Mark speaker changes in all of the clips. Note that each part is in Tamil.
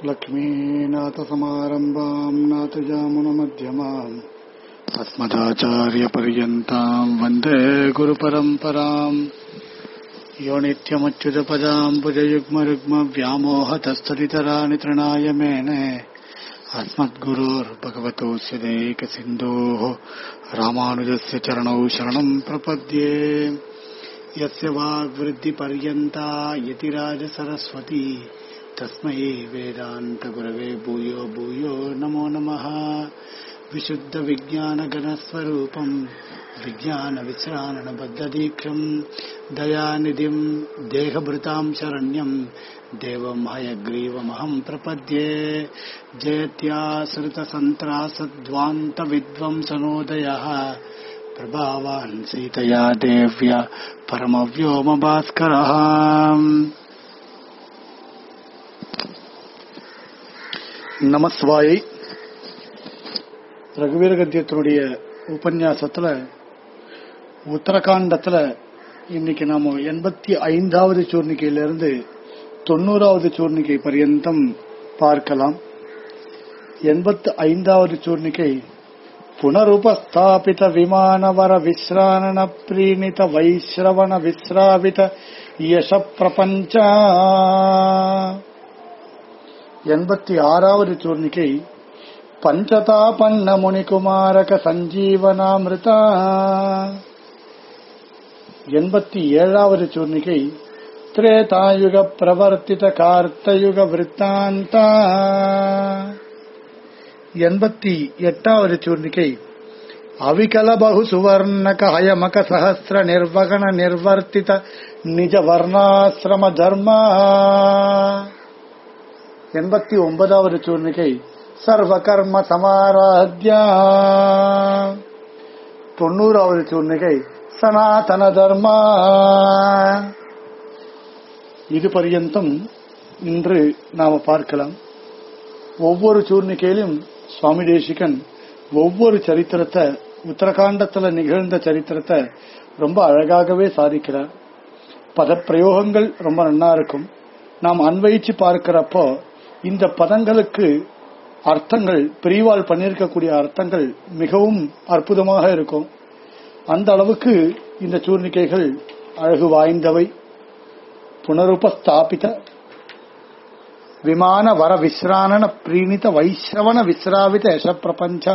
Speaker 1: लक्ष्मीनाथसमारम्भाम् नाथजामुनमध्यमाम् अस्मदाचार्यपर्यन्ताम् वन्दे गुरुपरम्पराम् यो नित्यमच्युतपदाम् भुजयुग्मरुग्मव्यामोहतस्तरितराणि तृणाय मेने अस्मद्गुरोर्भगवतोऽस्य देकसिन्धोः रामानुजस्य चरणौ शरणम् प्रपद्ये यस्य वाग्वृद्धिपर्यन्ता यतिराजसरस्वती तस्मै वेदान्तगुरवे भूयो भूयो नमो नमः विशुद्धविज्ञानगणस्वरूपम् विज्ञानविश्राणबद्धदीक्षम् दयानिधिम् देहभृताम् शरण्यम् देवम् हयग्रीवमहम् प्रपद्ये जयत्यासृतसन्त्रासध्वान्तविद्वंसनोदयः प्रभावान् सीतया देव्या परमव्योमभास्करः நமஸ்வாயை ரகுவீர கத்தியத்தினுடைய உபன்யாசத்துல உத்தரகாண்டத்துல இன்னைக்கு நாம எண்பத்தி ஐந்தாவது சூர்ணிக்கையிலிருந்து தொண்ணூறாவது சூர்ணிக்கை பர்யந்தம் பார்க்கலாம் எண்பத்தி ஐந்தாவது சூர்ணிக்கை புனருபஸ்தாபித விமானவர விஸ்ராணன பிரீணித வைஸ்ரவண விஸ்ராவித யச பிரபஞ்ச எண்பத்தி ஆறாவது சூர்ணிக்கை பஞ்சதாபன்ன முனிகுமாரக சஞ்சீவனாமிருத எண்பத்தி ஏழாவது சூர்ணிகை திரேதாயுக பிரவர்த்தித கார்த்தயுக விற்த்தாந்த எண்பத்தி எட்டாவது சூர்ணிகை அவிகல பகு சுவர்ணக ஹயமக சஹசிர நிர்வகண நிர்வர்த்தித நிஜ வர்ணாசிரம தர்மா எண்பத்தி ஒன்பதாவது சூர்ணிகை சர்வகர்ம சமாராத்யா தொண்ணூறாவது சூர்ணிகை சனாதன தர்மா இது பர்யந்தம் இன்று நாம பார்க்கலாம் ஒவ்வொரு சூர்ணிக்கையிலும் சுவாமி தேசிகன் ஒவ்வொரு சரித்திரத்தை உத்தரகாண்டத்துல நிகழ்ந்த சரித்திரத்தை ரொம்ப அழகாகவே சாதிக்கிறார் பதப்பிரயோகங்கள் ரொம்ப நன்னா இருக்கும் நாம் அன்வயிச்சு பார்க்கிறப்போ இந்த பதங்களுக்கு அர்த்தங்கள் பிரிவால் பண்ணியிருக்கக்கூடிய அர்த்தங்கள் மிகவும் அற்புதமாக இருக்கும் அந்த அளவுக்கு இந்த சூர்ணிக்கைகள் அழகு வாய்ந்தவை புனருபஸ்தாபித விமான வர விஸ்ராணன பிரீணித வைஸ்ரவண விஸ்ராவித யச பிரபஞ்ச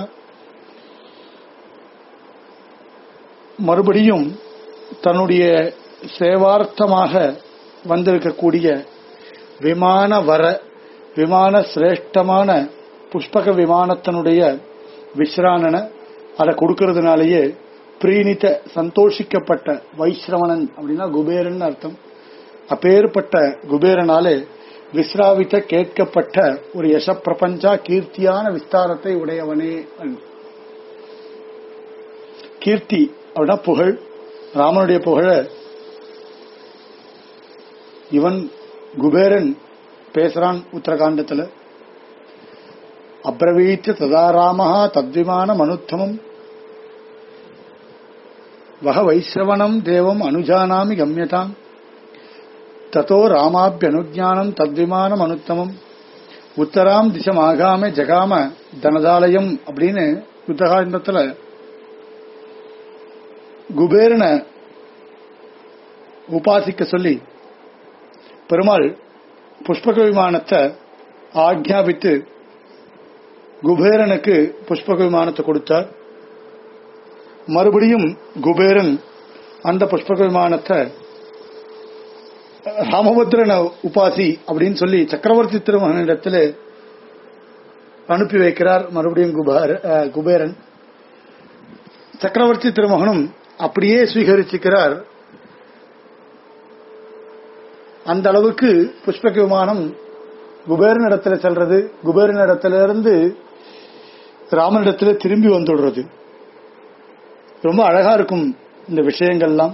Speaker 1: மறுபடியும் தன்னுடைய சேவார்த்தமாக வந்திருக்கக்கூடிய விமான வர விமான சிரேஷ்டமான புஷ்பக விமானத்தினுடைய விஸ்ராணன அதை கொடுக்கறதுனாலேயே பிரீணித்த சந்தோஷிக்கப்பட்ட வைஸ்ரவணன் அப்படின்னா குபேரன் அர்த்தம் அப்பேற்பட்ட குபேரனாலே விஸ்ராவித்த கேட்கப்பட்ட ஒரு யச பிரபஞ்சா கீர்த்தியான விஸ்தாரத்தை உடையவனே கீர்த்தி அப்படின்னா புகழ் ராமனுடைய புகழ இவன் குபேரன் பேசுறான் உத்தரகாண்டத்துல அப்ரவீச்ச ததா ராமஹா தத்விமான மனுத்தமம் வக வைஸ்ரவணம் தேவம் அனுஜானாமி கம்யதாம் தத்தோ ராமாபியனுஜானம் தத்விமானம் அனுத்தமம் உத்தராம் திசம் ஆகாம ஜகாம தனதாலயம் அப்படின்னு யுத்தகாண்டத்துல குபேரனை உபாசிக்க சொல்லி பெருமாள் புஷ்பக விமானத்தை ஆக்ஞாபித்து குபேரனுக்கு புஷ்பக விமானத்தை கொடுத்தார் மறுபடியும் குபேரன் அந்த புஷ்பக விமானத்தை ராமபத்ரன உபாசி அப்படின்னு சொல்லி சக்கரவர்த்தி திருமகனிடத்துல அனுப்பி வைக்கிறார் மறுபடியும் குபேரன் சக்கரவர்த்தி திருமகனும் அப்படியே ஸ்வீகரிச்சுக்கிறார் அந்த அளவுக்கு புஷ்பக விமானம் குபேரனிடத்துல செல்றது குபேரனிடத்திலிருந்து ராமனிடத்துல திரும்பி வந்துடுறது ரொம்ப அழகா இருக்கும் இந்த விஷயங்கள்லாம்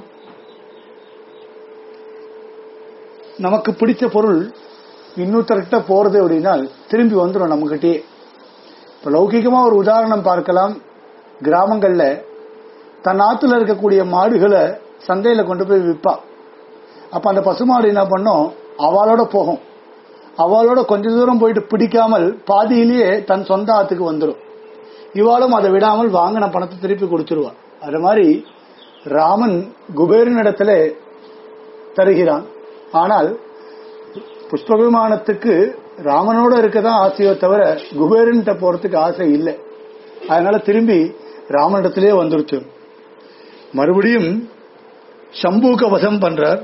Speaker 1: நமக்கு பிடிச்ச பொருள் இன்னொருத்தர்கிட்ட போறது அப்படின்னா திரும்பி வந்துடும் நம்மகிட்டே இப்ப லௌகிகமா ஒரு உதாரணம் பார்க்கலாம் கிராமங்கள்ல தன் ஆத்துல இருக்கக்கூடிய மாடுகளை சந்தையில கொண்டு போய் விற்பா அப்ப அந்த பசுமாடு என்ன பண்ணும் அவளோட போகும் அவளோட கொஞ்ச தூரம் போயிட்டு பிடிக்காமல் பாதியிலேயே தன் சொந்த ஆத்துக்கு வந்துடும் இவாளும் அதை விடாமல் வாங்கின பணத்தை திருப்பி கொடுத்துருவா அது மாதிரி ராமன் குபேரனிடத்துல தருகிறான் ஆனால் புஷ்ப விமானத்துக்கு ராமனோட இருக்கதான் ஆசையோ தவிர குபேரன்கிட்ட போறதுக்கு ஆசை இல்லை அதனால திரும்பி ராமனிடத்திலே வந்துருச்சு மறுபடியும் சம்பூக வதம் பண்றார்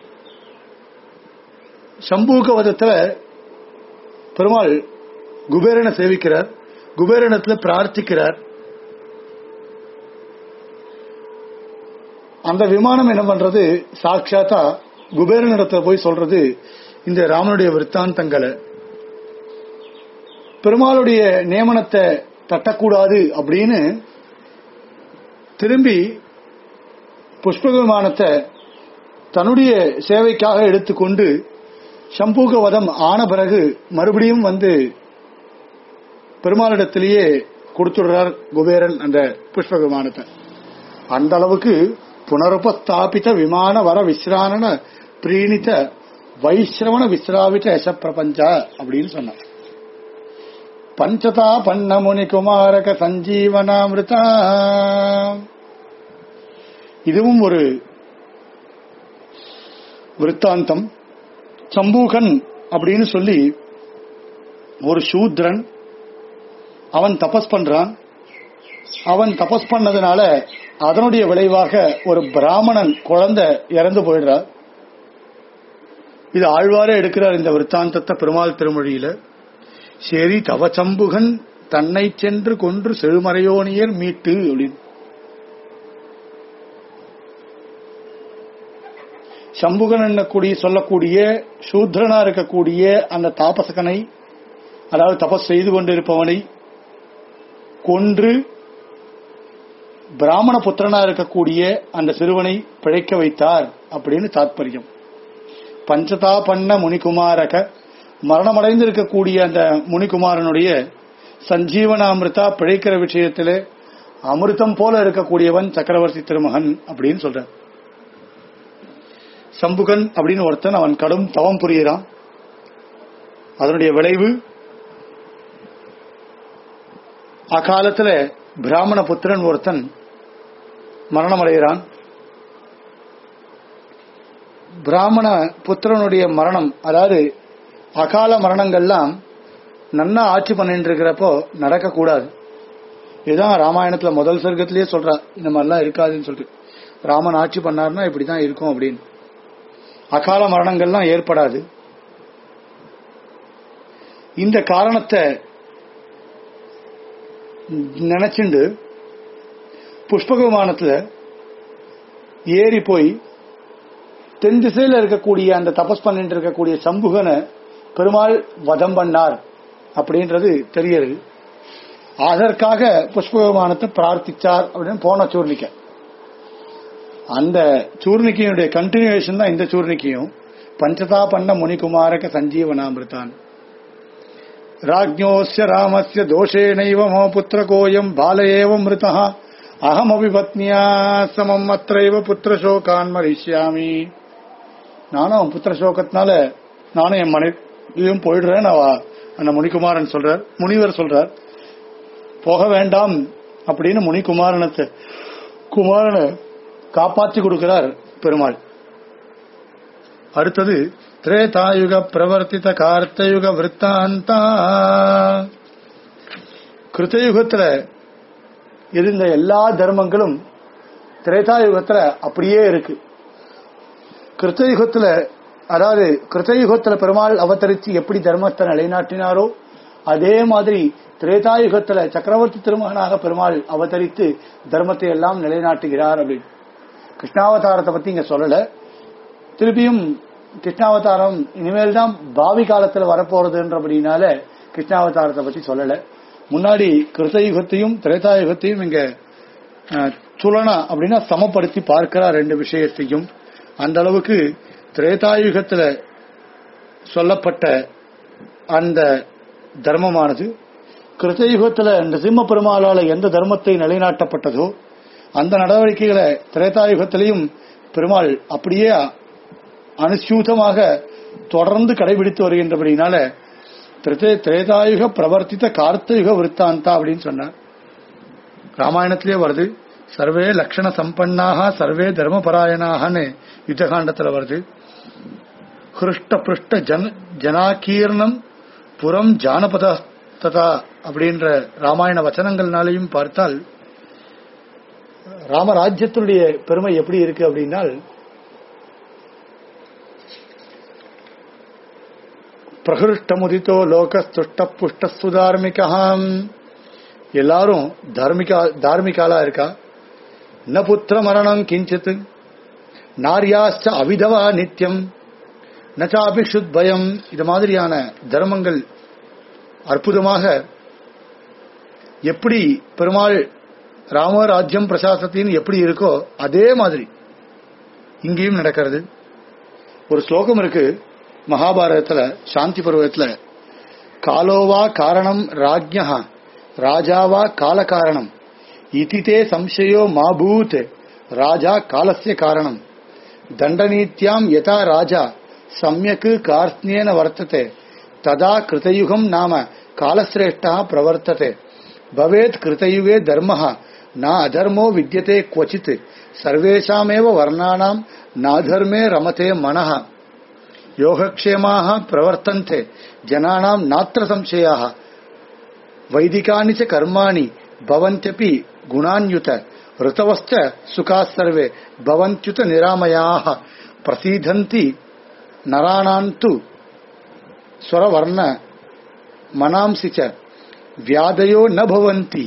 Speaker 1: சம்பூக வதத்துல பெருமாள் குபேரனை சேவிக்கிறார் குபேரனத்துல பிரார்த்திக்கிறார் அந்த விமானம் என்ன பண்றது சாட்சாத்தா குபேரனிடத்துல போய் சொல்றது இந்த ராமனுடைய விற்த்தாந்தங்களை பெருமாளுடைய நியமனத்தை தட்டக்கூடாது அப்படின்னு திரும்பி புஷ்ப விமானத்தை தன்னுடைய சேவைக்காக எடுத்துக்கொண்டு சம்பூக வதம் ஆன பிறகு மறுபடியும் வந்து பெருமாளிடத்திலேயே கொடுத்துடுறார் குபேரன் அந்த புஷ்ப விமானத்தை அந்த அளவுக்கு புனருபஸ்தாபித விமான வர விஸ்ராணன பிரீணித வைஸ்ரவண விஸ்ராவிட்ட யச பிரபஞ்ச அப்படின்னு சொன்னார் பஞ்சதா பன்ன முனி குமாரக சஞ்சீவனாமிருதா இதுவும் ஒரு விருத்தாந்தம் சம்பூகன் அப்படின்னு சொல்லி ஒரு சூத்ரன் அவன் தபஸ் பண்றான் அவன் தபஸ் பண்ணதுனால அதனுடைய விளைவாக ஒரு பிராமணன் குழந்தை இறந்து போயிடுறார் இது ஆழ்வாரே எடுக்கிறார் இந்த விற்த்தாந்தத்தை பெருமாள் திருமொழியில சரி தவ சம்புகன் தன்னை சென்று கொன்று செழுமறையோனியர் மீட்டு அப்படின்னு சம்புகன் என்னக்கூடிய சொல்லக்கூடிய சூத்ரனா இருக்கக்கூடிய அந்த தாபசகனை அதாவது தபஸ் செய்து கொண்டிருப்பவனை கொன்று பிராமண புத்திரனா இருக்கக்கூடிய அந்த சிறுவனை பிழைக்க வைத்தார் அப்படின்னு தாத்பரியம் பஞ்சதா பண்ண முனிகுமாரக மரணமடைந்து இருக்கக்கூடிய அந்த முனிகுமாரனுடைய சஞ்சீவனாமிருதா பிழைக்கிற விஷயத்திலே அமிர்தம் போல இருக்கக்கூடியவன் சக்கரவர்த்தி திருமகன் அப்படின்னு சொல்றார் சம்புகன் அப்படின்னு ஒருத்தன் அவன் கடும் தவம் புரிகிறான் அதனுடைய விளைவு அக்காலத்துல பிராமண புத்திரன் ஒருத்தன் மரணம் அடைகிறான் பிராமண புத்திரனுடைய மரணம் அதாவது அகால மரணங்கள்லாம் நன்னா ஆட்சி பண்ணிட்டு இருக்கிறப்போ நடக்கக்கூடாது இதுதான் ராமாயணத்துல முதல் சர்க்கத்திலேயே சொல்றா இந்த மாதிரிலாம் இருக்காதுன்னு சொல்லிட்டு ராமன் ஆட்சி பண்ணாருன்னா இப்படிதான் இருக்கும் அப்படின்னு அகால மரணங்கள்லாம் ஏற்படாது இந்த காரணத்தை நினைச்சுண்டு புஷ்பக விமானத்துல ஏறி போய் தென் திசையில இருக்கக்கூடிய அந்த தபஸ் பண்ணிட்டு இருக்கக்கூடிய சம்புகனை பெருமாள் வதம் பண்ணார் அப்படின்றது தெரியுது அதற்காக புஷ்ப விமானத்தை பிரார்த்திச்சார் அப்படின்னு போன சூர்ணிக்க அந்த சூர்ணிக்கையுடைய கண்டினியூஷன் தான் இந்த சூர்ணிக்கையும் பஞ்சதா பண்ண முனிகுமாரக சஞ்சீவனாமிருத்தான் ராஜ்யோஸ்ய ராமஸ்ய தோஷேனைவ மம புத்திரகோயம் பாலயேவ மிருதா அகமபி பத்னியா சமம் அத்தைவ புத்திரசோகான் மரிஷ்யாமி நானும் அவன் புத்திரசோகத்தினால நானும் என் மனைவியும் போயிடுறேன் அவ அந்த முனிகுமாரன் சொல்றார் முனிவர் சொல்றார் போக வேண்டாம் அப்படின்னு முனிகுமாரனத்தை குமாரனை காப்பாற்றி கொடுக்கிறார் பெருமாள் அடுத்தது திரேதாயுக பிரவர்த்தித கார்த்தயுக விற்த்தாந்தா கிருத்தயுகத்துல இருந்த எல்லா தர்மங்களும் திரேதாயுகத்துல அப்படியே இருக்கு கிருத்தயுகத்துல அதாவது கிருத்தயுகத்துல பெருமாள் அவதரித்து எப்படி தர்மத்தை நிலைநாட்டினாரோ அதே மாதிரி திரேதாயுகத்துல சக்கரவர்த்தி திருமகனாக பெருமாள் அவதரித்து தர்மத்தை எல்லாம் நிலைநாட்டுகிறார் அப்படின்னு கிருஷ்ணாவதாரத்தை பத்தி இங்க சொல்லல திருப்பியும் கிருஷ்ணாவதாரம் இனிமேல் தான் பாவி காலத்துல வரப்போறதுன்றபடினால கிருஷ்ணாவதாரத்தை பத்தி சொல்லல முன்னாடி கிருத்தயுகத்தையும் திரேதாயுகத்தையும் இங்க அஹ், துலனா அப்படின்னா சமப்படுத்தி பார்க்கிறார் ரெண்டு விஷயத்தையும் அந்த அளவுக்கு திரேதாயுகத்துல சொல்லப்பட்ட அந்த தர்மமானது கிருத்தயுகத்துல நிசிம்ம பெருமாளால எந்த தர்மத்தை நிலைநாட்டப்பட்டதோ அந்த நடவடிக்கைகளை திரேதாயுகத்திலையும் பெருமாள் அப்படியே அனுசூதமாக தொடர்ந்து கடைபிடித்து வருகின்றபடினால திரே- திரேதாயுக பிரவர்த்தித்த கார்த்தயுக விற்த்தாந்தா அப்படின்னு சொன்னார் ராமாயணத்திலே வருது சர்வே லக்ஷண சம்பன்னாக சர்வே தர்மபராயணாகன்னு யுத்தகாண்டத்துல வருது ஹிருஷ்ட பிருஷ்ட ஜன ஜனாகீர்ணம் புறம் ஜானபத ததா அப்படின்ற ராமாயண வச்சனங்கள்னாலையும் பார்த்தால் ராமராஜ்யத்தினுடைய பெருமை எப்படி இருக்கு அப்படின்னால் பிரகிருஷ்டமுதித்தோ லோகஸ்துஷ்ட புஷ்ட சுதார்மிகாம் எல்லாரும் தார்மிகா தார்மிகாலா இருக்கா ந புத்திர மரணம் கிஞ்சித் நாரியாச்ச அவிதவா நித்தியம் நச்சாபி பயம் இது மாதிரியான தர்மங்கள் அற்புதமாக எப்படி பெருமாள் ராமராஜ்யம் பிரசாசத்தின் எப்படி இருக்கோ அதே மாதிரி இங்கேயும் நடக்கிறது ஒரு ஸ்லோகம் இருக்கு மகாபாரதத்துல சாந்தி பருவத்துல காலோவா காரணம் ராஜ்யா ராஜாவா கால காரணம் இதிதே சம்சயோ மாபூத் ராஜா காலஸ்ய காரணம் தண்டநீத்யாம் யதா ராஜா சமயக்கு கார்த்னேன வர்த்தते ததா கிருதயுகம் நாம காலசிரேஷ்டா பிரவர்த்தते பவேத் கிருதயுகே தர்மः ந அதர்மோ வித்யते क्वचित् सर्वेषामेव वर्णानाम् नाधर्मे रमते मनः योगक्षेमाः प्रवर्तन्ते जनानाम् नात्र संशयाः वैदिकानि च कर्माणि भवन्त्यपि गुणान्युत ऋतवश्च सुखाः सर्वे भवन्त्युत निरामयाः प्रसीदन्ति नराणाम् तु स्वरवर्ण मनांसि च வியாதையோ ந பவந்தி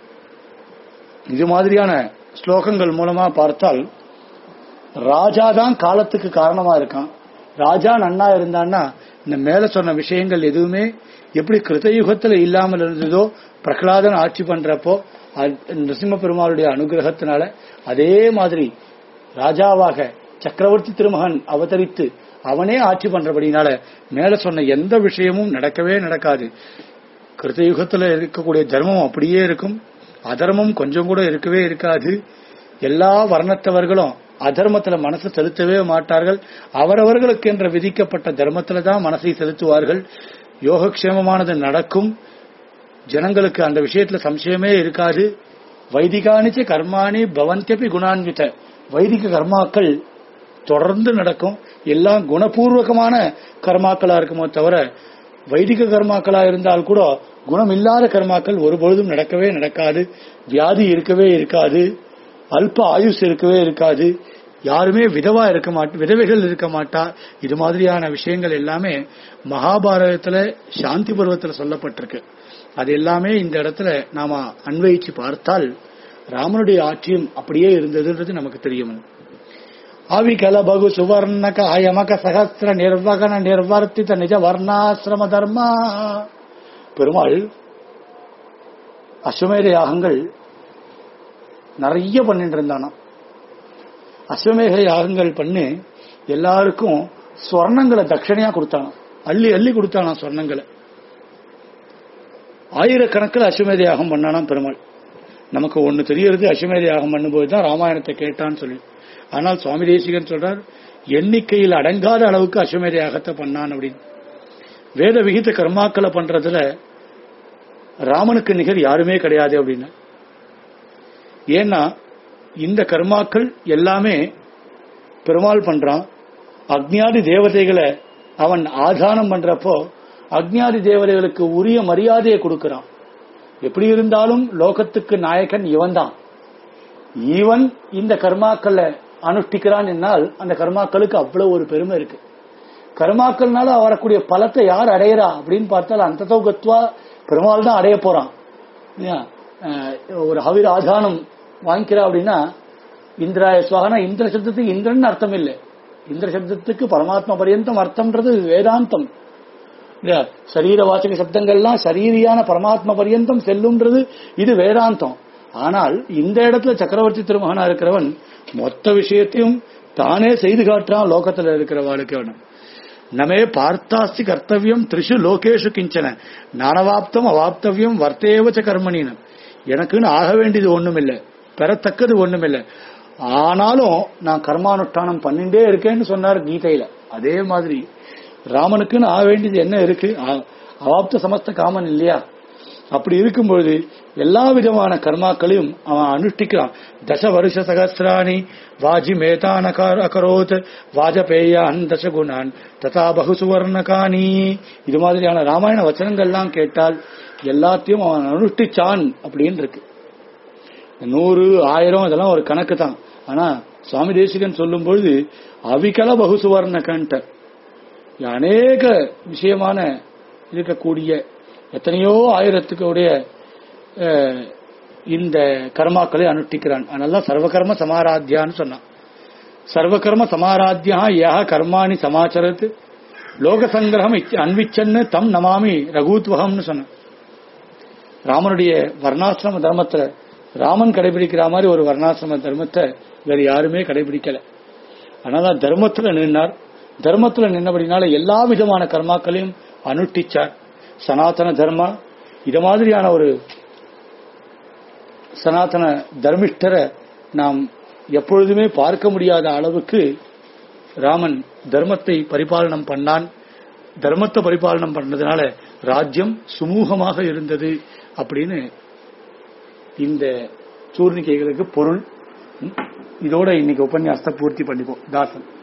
Speaker 1: இது மாதிரியான ஸ்லோகங்கள் மூலமா பார்த்தால் ராஜா தான் காலத்துக்கு காரணமா இருக்கான் ராஜா நன்னா இருந்தான்னா இந்த மேல சொன்ன விஷயங்கள் எதுவுமே எப்படி கிருத்தயுகத்துல இல்லாமல் இருந்ததோ பிரகலாதன் ஆட்சி பண்றப்போ அது நரசிம்ம பெருமாளுடைய அனுகிரகத்தினால அதே மாதிரி ராஜாவாக சக்கரவர்த்தி திருமகன் அவதரித்து அவனே ஆட்சி பண்றபடினால மேல சொன்ன எந்த விஷயமும் நடக்கவே நடக்காது கிருத்தயுகத்துல இருக்கக்கூடிய தர்மம் அப்படியே இருக்கும் அதர்மம் கொஞ்சம் கூட இருக்கவே இருக்காது எல்லா வர்ணத்தவர்களும் அதர்மத்துல மனசை செலுத்தவே மாட்டார்கள் அவரவர்களுக்கு என்ற விதிக்கப்பட்ட தர்மத்துல தான் மனசை செலுத்துவார்கள் யோகக்ஷேமமானது நடக்கும் ஜனங்களுக்கு அந்த விஷயத்துல சம்சயமே இருக்காது வைதிகானிச்ச கர்மாணி பவந்தியபி குணான்வித வைதிக கர்மாக்கள் தொடர்ந்து நடக்கும் எல்லாம் குணபூர்வகமான கர்மாக்களா இருக்குமோ தவிர வைதிக கர்மாக்களா இருந்தால் கூட குணம் இல்லாத கர்மாக்கள் ஒருபொழுதும் நடக்கவே நடக்காது வியாதி இருக்கவே இருக்காது அல்ப ஆயுஸ் இருக்கவே இருக்காது யாருமே விதவா இருக்க மாட்டா விதவைகள் இருக்க மாட்டா இது மாதிரியான விஷயங்கள் எல்லாமே மகாபாரதத்துல சாந்தி பருவத்துல சொல்லப்பட்டிருக்கு அது எல்லாமே இந்த இடத்துல நாம அன்வயிச்சு பார்த்தால் ராமனுடைய ஆட்சியும் அப்படியே இருந்ததுன்றது நமக்கு தெரியும் அவிகல பகு சுவர்ணக அயமக சகசிர நிர்வகன நிர்வர்த்தித நிஜ வர்ணாசிரம தர்மா பெருமாள் அஸ்வமேத யாகங்கள் நிறைய பண்ணிட்டு இருந்தானாம் அஸ்வமேக யாகங்கள் பண்ணி எல்லாருக்கும் ஸ்வர்ணங்களை தட்சணையா கொடுத்தானாம் அள்ளி அள்ளி கொடுத்தானாம் ஸ்வர்ணங்களை ஆயிரக்கணக்கில் அஸ்வமேத யாகம் பண்ணானாம் பெருமாள் நமக்கு ஒண்ணு தெரியறது அஸ்வமேத யாகம் பண்ணும்போது தான் ராமாயணத்தை கேட்டான்னு சொல்லி ஆனால் சுவாமி தேசிகன் சொல்றார் எண்ணிக்கையில் அடங்காத அளவுக்கு அஸ்வமேத யாகத்தை பண்ணான் அப்படின்னு வேத விகித கர்மாக்களை பண்றதுல ராமனுக்கு நிகர் யாருமே கிடையாது அப்படின்னு ஏன்னா இந்த கர்மாக்கள் எல்லாமே பெருமாள் பண்றான் அக்ஞாதி தேவதைகளை அவன் ஆதானம் பண்றப்போ அக்ஞாதி தேவதைகளுக்கு உரிய மரியாதையை கொடுக்கிறான் எப்படி இருந்தாலும் லோகத்துக்கு நாயகன் இவன் தான் இவன் இந்த கர்மாக்களை அனுஷ்டிக்கிறான் என்னால் அந்த கர்மாக்களுக்கு அவ்வளவு ஒரு பெருமை இருக்கு கர்மாக்கள்னால வரக்கூடிய பலத்தை யார் அடையிறா அப்படின்னு பார்த்தால் அந்த தௌகத்வா பெருமாள் தான் அடைய போறான் இல்லையா? அஹ் ஒரு ஹவிர ஆதானம் வாங்கிக்கிறா அப்படின்னா இந்திராய சுவாகனா இந்திர சப்தத்துக்கு இந்திரன் அர்த்தம் இல்லை இந்திர சப்தத்துக்கு பரமாத்மா பரியந்தம் அர்த்தம்ன்றது வேதாந்தம் இல்லையா சரீர வாசக சப்தங்கள்லாம் சரீரியான பரமாத்மா பரியந்தம் செல்லும்ன்றது இது வேதாந்தம் ஆனால் இந்த இடத்துல சக்கரவர்த்தி திருமகனா இருக்கிறவன் மொத்த விஷயத்தையும் தானே செய்து காட்டுறான் லோகத்துல இருக்கிறவாளுக்கு அவன் நமே பார்த்தாஸ்தி கர்த்தவியம் த்ரிஷு லோகேஷு கிஞ்சன நானவாப்தம் அவாப்தவியம் வர்த்தேவச்ச கர்மணின்னு எனக்குன்னு ஆக வேண்டியது ஒண்ணுமில்லை பெறத்தக்கது ஒண்ணுமில்லை ஆனாலும் நான் கர்மானுஷ்டானம் பண்ணிட்டே இருக்கேன்னு சொன்னார் கீதையில அதே மாதிரி ராமனுக்குன்னு ஆக வேண்டியது என்ன இருக்கு அ- அவாப்த சமஸ்த காமன் இல்லையா அப்படி இருக்கும்பொழுது எல்லா விதமான கர்மாக்களையும் அவன் அனுஷ்டிக்கிறான் தச வருஷ சகசிராணி வாஜி மேதான் அகார் அகரோத் வாஜபேயான் தசகுணான் ததா பகு சுவர்ணகானி இது மாதிரியான ராமாயண வச்சனங்கள்லாம் கேட்டால் எல்லாத்தையும் அவன் அனுஷ்டிச்சான் அப்படின்னு இருக்கு நூறு ஆயிரம் இதெல்லாம் ஒரு கணக்கு தான் ஆனா சுவாமி தேசிகன் சொல்லும் பொழுது அவிகல பகுசுவர்ண கண்ட அநேக விஷயமான இருக்கக்கூடிய எத்தனையோ ஆயிரத்துக்கு உடைய அஹ், இந்த கர்மாக்களை அனுஷ்டிக்கிறான் அதனால சர்வகர்ம சமாராத்தியான்னு சொன்னான் சர்வகர்ம சமாராத்தியா யா கர்மாணி சமாச்சரத் லோக சங்கிரகம் இச்ச- அன்விச்சன்னு தம் நமாமி ரகுத்வகம்னு சொன்னான் ராமனுடைய வர்ணாசிரம தர்மத்துல ராமன் கடைபிடிக்கிற மாதிரி ஒரு வர்ணாசிரம தர்மத்தை வேற யாருமே கடைபிடிக்கல அதனால தர்மத்துல நின்னார் தர்மத்துல நின்னபடினால எல்லா விதமான கர்மாக்களையும் அனுஷ்டிச்சார் சனாதன தர்மா இது மாதிரியான ஒரு சனாதன தர்மிஷ்டரை நாம் எப்பொழுதுமே பார்க்க முடியாத அளவுக்கு ராமன் தர்மத்தை பரிபாலனம் பண்ணான் தர்மத்தை பரிபாலனம் பண்ணதுனால ராஜ்யம் சுமூகமாக இருந்தது அப்படின்னு இந்த சூர்ணிக்கைகளுக்கு பொருள் ம், இதோட இன்னைக்கு உபன்யாசத்தை பூர்த்தி பண்ணிப்போம் தாசன்